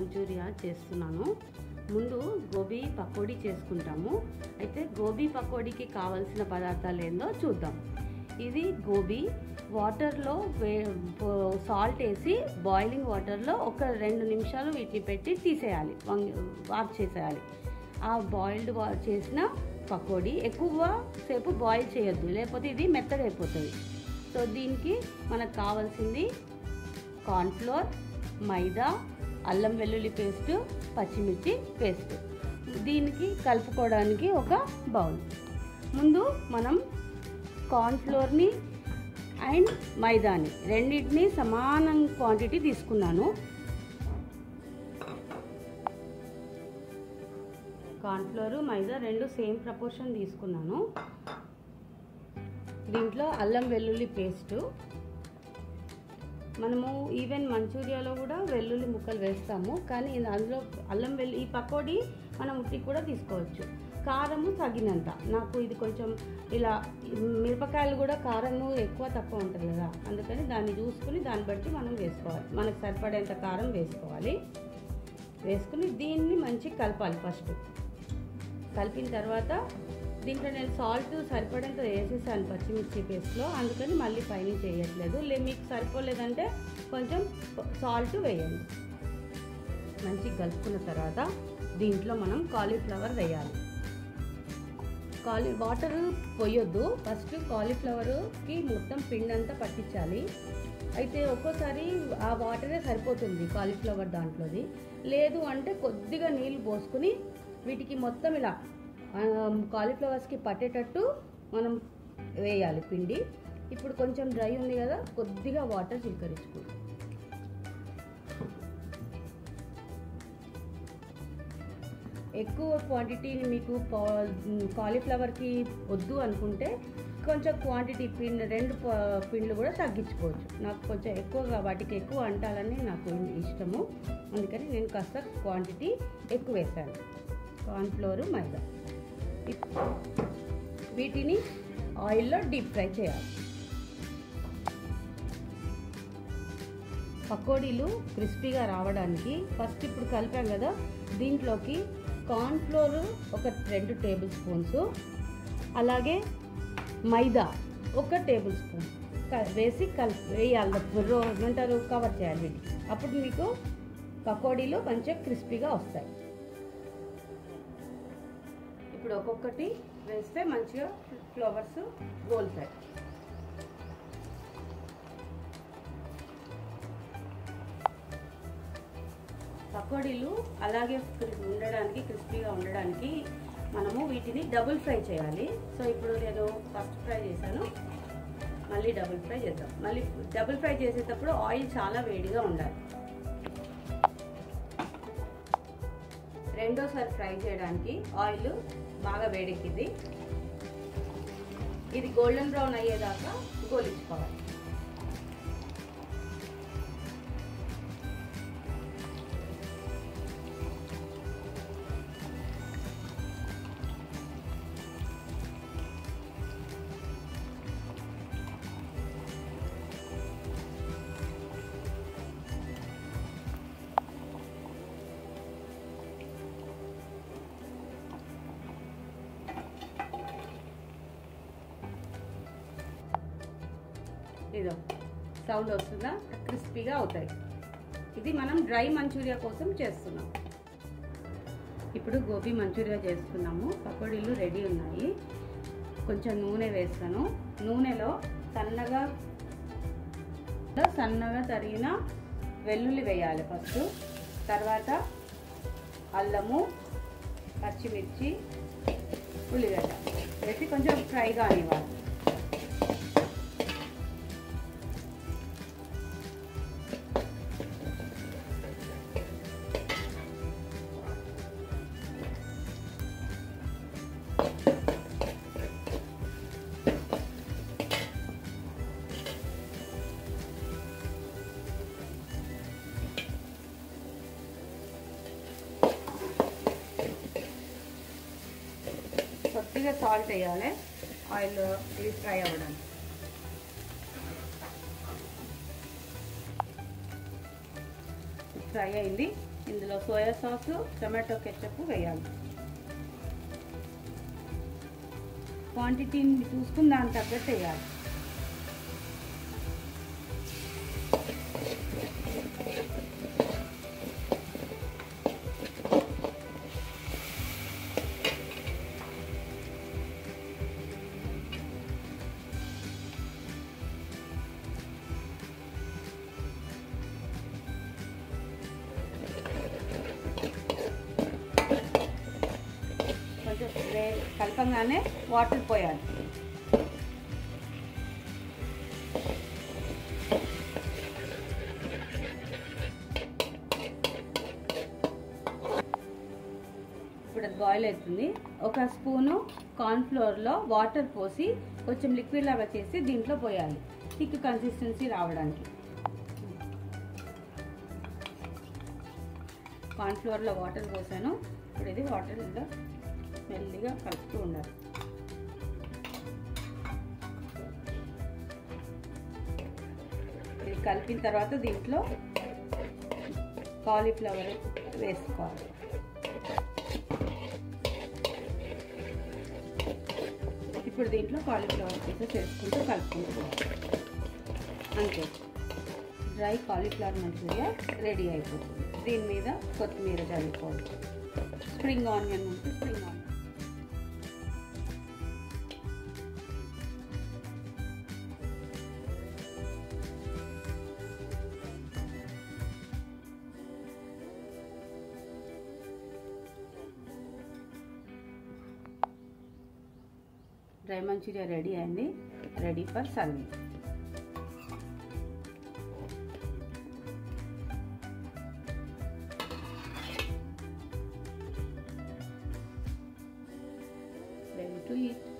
Manchuria చేస్తున్నాను ముందు గోబీ పకోడీ చేసుకుంటాము అయితే గోబీ పకోడీకి కావలసిన పదార్థాలు ఏందో చూద్దాం ఇది గోబీ వాటర్లో వే సాల్ట్ వేసి బాయిలింగ్ వాటర్లో ఒక రెండు నిమిషాలు వీటిని పెట్టి తీసేయాలి వంగి వాష్ చేసేయాలి ఆ బాయిల్డ్ వా చేసిన పకోడీ ఎక్కువ సేపు బాయిల్ చేయొద్దు లేకపోతే ఇది మెత్తగా అయిపోతుంది సో దీనికి మనకు కావాల్సింది కార్న్ఫ్లోర్ మైదా అల్లం వెల్లుల్లి పేస్ట్ పచ్చిమిర్చి పేస్ట్ దీనికి కలుపుకోవడానికి ఒక బౌల్ ముందు మనం కార్న్ఫ్లోర్ని అండ్ మైదాని రెండింటిని సమానం క్వాంటిటీ తీసుకున్నాను కార్న్ఫ్లోర్ మైదా రెండు సేమ్ ప్రపోర్షన్ తీసుకున్నాను దీంట్లో అల్లం వెల్లుల్లి పేస్టు మనము ఈవెన్ మంచూరియాలో కూడా వెల్లుల్లి ముక్కలు వేస్తాము కానీ అందులో అల్లం వెల్లు ఈ పకోడీ మనం ఉట్టి కూడా తీసుకోవచ్చు కారము తగినంత నాకు ఇది కొంచెం ఇలా మిరపకాయలు కూడా కారము ఎక్కువ తక్కువ ఉంటుంది కదా అందుకని దాన్ని చూసుకుని దాన్ని బట్టి మనం వేసుకోవాలి మనకు సరిపడేంత కారం వేసుకోవాలి వేసుకుని దీన్ని మంచి కలపాలి ఫస్ట్ కలిపిన తర్వాత దీంట్లో నేను సాల్ట్ సరిపడేంత వేసేసాను పచ్చిమిర్చి పేస్ట్లో అందుకని మళ్ళీ పైన చేయట్లేదు లే మీకు సరిపోలేదంటే కొంచెం సాల్ట్ వేయండి మంచి కలుపుకున్న తర్వాత దీంట్లో మనం కాలీఫ్లవర్ వేయాలి కాలీ వాటర్ పోయొద్దు ఫస్ట్ కాలీఫ్లవర్కి మొత్తం పిండి అంతా పట్టించాలి అయితే ఒక్కోసారి ఆ వాటరే సరిపోతుంది కాలీఫ్లవర్ దాంట్లోది లేదు అంటే కొద్దిగా నీళ్ళు పోసుకుని వీటికి మొత్తం ఇలా కాలీఫ్లవర్స్కి పట్టేటట్టు మనం వేయాలి పిండి ఇప్పుడు కొంచెం డ్రై ఉంది కదా కొద్దిగా వాటర్ చిలకరించుకుంటాం ఎక్కువ క్వాంటిటీని మీకు కాలీఫ్లవర్కి వద్దు అనుకుంటే కొంచెం క్వాంటిటీ పిండి రెండు పిండ్లు కూడా తగ్గించుకోవచ్చు నాకు కొంచెం ఎక్కువగా వాటికి ఎక్కువ అంటాలని నాకు ఇష్టము అందుకని నేను కాస్త క్వాంటిటీ ఎక్కువ వేసాను కార్న్ఫ్లోర్ మైదా వీటిని ఆయిల్లో డీప్ ఫ్రై చేయాలి పకోడీలు క్రిస్పీగా రావడానికి ఫస్ట్ ఇప్పుడు కలిపాం కదా దీంట్లోకి కార్న్ఫ్లోర్ ఒక రెండు టేబుల్ స్పూన్స్ అలాగే మైదా ఒక టేబుల్ స్పూన్ వేసి కలిపి వేయాలి ఏమంటారు కవర్ చేయాలి వీటికి అప్పుడు మీకు పకోడీలు మంచిగా క్రిస్పీగా వస్తాయి ఇప్పుడు ఒక్కొక్కటి వేస్తే మంచిగా ఫ్లవర్స్ గోల్తాయి పకోడీలు అలాగే ఉండడానికి క్రిస్పీగా ఉండడానికి మనము వీటిని డబుల్ ఫ్రై చేయాలి సో ఇప్పుడు నేను ఫస్ట్ ఫ్రై చేశాను మళ్ళీ డబుల్ ఫ్రై చేద్దాం మళ్ళీ డబుల్ ఫ్రై చేసేటప్పుడు ఆయిల్ చాలా వేడిగా ఉండాలి రెండోసారి ఫ్రై చేయడానికి ఆయిల్ బాగా వేడెక్కింది ఇది గోల్డెన్ బ్రౌన్ అయ్యేదాకా గోలించుకోవాలి ఇదో సౌండ్ వస్తుందా క్రిస్పీగా అవుతాయి ఇది మనం డ్రై మంచూరియా కోసం చేస్తున్నాం ఇప్పుడు గోబీ మంచూరియా చేస్తున్నాము పకోడీలు రెడీ ఉన్నాయి కొంచెం నూనె వేస్తాను నూనెలో సన్నగా సన్నగా తరిగిన వెల్లుల్లి వేయాలి ఫస్ట్ తర్వాత అల్లము పచ్చిమిర్చి ఉల్లిగడ్డ వేసి కొంచెం ఫ్రై కానివ్వాలి కొద్దిగా సాల్ట్ వేయాలి ఆయిల్ ఇది ఫ్రై అవ్వడానికి ఫ్రై అయింది ఇందులో సోయా సాస్ టమాటో కెచప్ వేయాలి క్వాంటిటీని చూసుకుని దాని తగ్గట్టు వేయాలి కొంచెం వే కలపంగానే వాటర్ పోయాలి ఇప్పుడు అది బాయిల్ అవుతుంది ఒక స్పూను కార్న్ఫ్లోర్లో వాటర్ పోసి కొంచెం లిక్విడ్ లాగా చేసి దీంట్లో పోయాలి థిక్ కన్సిస్టెన్సీ రావడానికి కార్న్ఫ్లోర్లో వాటర్ పోసాను ఇప్పుడు ఇది వాటర్ ఇంకా మెల్లిగా కలుపుతూ ఉండాలి ఇది కలిపిన తర్వాత దీంట్లో కాలీఫ్లవర్ వేసుకోవాలి ఇప్పుడు దీంట్లో కాలీఫ్లవర్ పీసెస్ వేసుకుంటూ కలుపుకుంటూ పోవాలి. అంతే డ్రై కాలీఫ్లవర్ మంచూరియా రెడీ అయిపోతుంది దీని మీద కొత్తిమీర చల్లుకోవాలి స్ప్రింగ్ ఆనియన్ ఉంటే spring onion dry Manchuria ready అయింది ready for serving ready to eat